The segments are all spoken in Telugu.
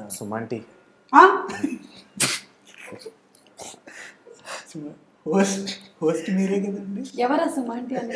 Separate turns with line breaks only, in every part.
సుమంటి
ఆ?
హోస్ట్ హోస్ట్ మీరే కదండి
ఎవరా సుమాంటి అని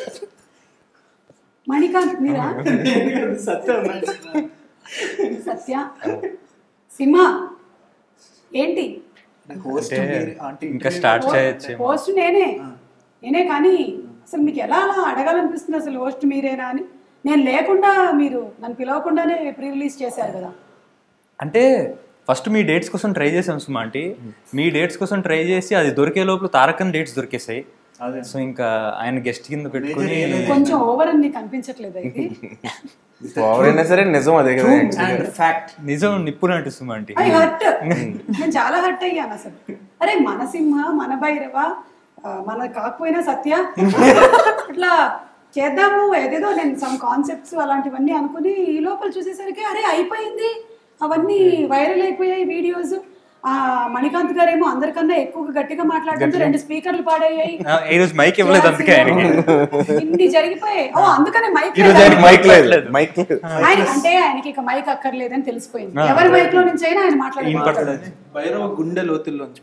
మణికాంత్ మీరా
సత్యం
సత్య సింహ ఏంటి
హోస్ట్
అంటే
మీరే అంటే
ఇంకా స్టార్ట్ చేయొచ్చు
హోస్ట్ నేనే నేనే కానీ అసలు మీకు ఎలా అలా అడగాలనిపిస్తుంది అసలు హోస్ట్ మీరేనా అని నేను లేకుండా మీరు నన్ను పిలవకుండానే ప్రీ రిలీజ్ చేశారు కదా
అంటే ఫస్ట్ మీ డేట్స్ కోసం ట్రై చేసాం సుమా ఆంటీ మీ డేట్స్ కోసం ట్రై చేసి అది దొరికే లోపల తారకన్ డేట్స్ దొరికేసాయి
అదే
సో ఇంకా ఆయన గెస్ట్ కింద పెట్టుకుని
కొంచెం ఓవర్ అని నీకు అనిపించట్లేదు ఇది
ఎవరైనా సరే నిజం అదే కదా
అండ్ ఫ్యాక్ట్
నిజం నిప్పు లాంటి సుమా ఆంటీ
ఐ హర్ట్ నేను చాలా హర్ట్ అయ్యాను అసలు అరే మన సింహ మన భైరవ ఆ, మన కాకపోయినా సత్య ఇట్లా చేద్దాము ఏదేదో నేను సమ్ కాన్సెప్ట్స్ అలాంటివన్నీ అనుకుని ఈ లోపల చూసేసరికి అరే అయిపోయింది అవన్నీ వైరల్ అయిపోయాయి వీడియోస్ ఆ మణికాంత్ గారేమో అందరికన్నా ఎక్కువ గట్టిగా మాట్లాడుతుంటే రెండు స్పీకర్లు పాడయ్యాయి
ఆ, ఈ రోజు మైక్ ఇవ్వలేదు అందుకే ఆయనకి
ఇన్ని జరిగిపోయాయి ఓ అందుకనే మైక్
ఈ రోజు ఆయనకి మైక్ లేదు మైక్ లేదు
ఆయన అంటే ఆయనకి ఇక మైక్ అక్కర్లేదని తెలిసిపోయింది ఎవరి మైక్ లో నుంచి అయినా ఆయన మాట్లాడాలి
భైరవ గుండె లోతుల్లోంచి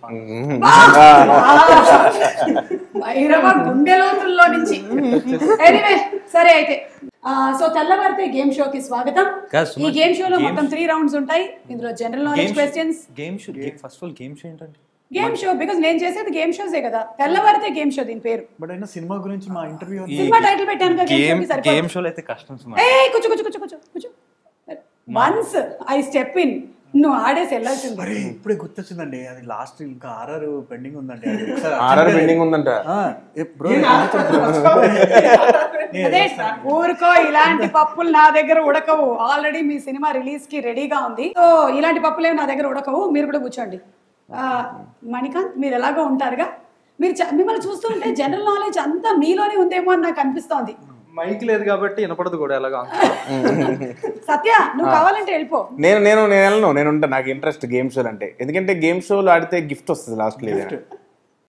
భైరవ గుండె లోతుల్లో నుంచి ఎనీవే సరే అయితే సో తెల్లవారితే గేమ్ షోకి స్వాగతం
కాదు,
ఈ
సుమన్,
గేమ్ షోలో
games-
మొత్తం త్రీ రౌండ్స్ ఉంటాయి ఇందులో general knowledge questions
game show first of all game show ఏంటంటే
గేమ్ షో బికాస్ నేను చేసేది గేమ్ షోసే కదా తెల్లవారితే గేమ్ షో దీని పేరు
బట్ అయినా సినిమా గురించి మా ఇంటర్వ్యూ
సినిమా టైటిల్ పెట్టాను కదా
గేమ్
గేమ్ షోకి
గేమ్
సరిపోదు
షోలో అయితే కష్టం సుమా
ఏ కూర్చో కూర్చో కూర్చో కూర్చో కూర్చో వన్స్ ఐ స్టెప్ ఇన్ నువ్వు ఆడేసి వెళ్ళాల్సింది
అరే ఇప్పుడే గుర్తొచ్చిందండి అది లాస్ట్ ఇంకా ఆర్ఆర్ పెండింగ్ ఉందండి అది ఒకసారి
ఆర్ఆర్ పెండింగ్ ఉందంట
ఆ, ఏ బ్రో
అదే ఊరుకో ఇలాంటి పప్పులు నా దగ్గర ఉడకవు ఆల్రెడీ మీ సినిమా రిలీజ్ కి రెడీగా ఉంది సో ఇలాంటి పప్పులు ఏమి నా దగ్గర ఉడకవు మీరు కూడా కూర్చోండి ఆ, మణికాంత్ మీరు ఎలాగో ఉంటారుగా మీరు చ- మిమ్మల్ని చూస్తుంటే జనరల్ నాలెడ్జ్ అంతా మీలోనే ఉందేమో అని నాకు అనిపిస్తోంది
మైక్ లేదు కాబట్టి వినపడదు కూడా ఎలాగా
సత్య నువ్వు కావాలంటే వెళ్ళిపో
నేను నేను నేను వెళ్ళను నేను ఉంటా నాకు ఇంట్రెస్ట్ గేమ్ షోలు అంటే ఎందుకంటే గేమ్ షోలు ఆడితే గిఫ్ట్ వస్తుంది లాస్ట్ లేదు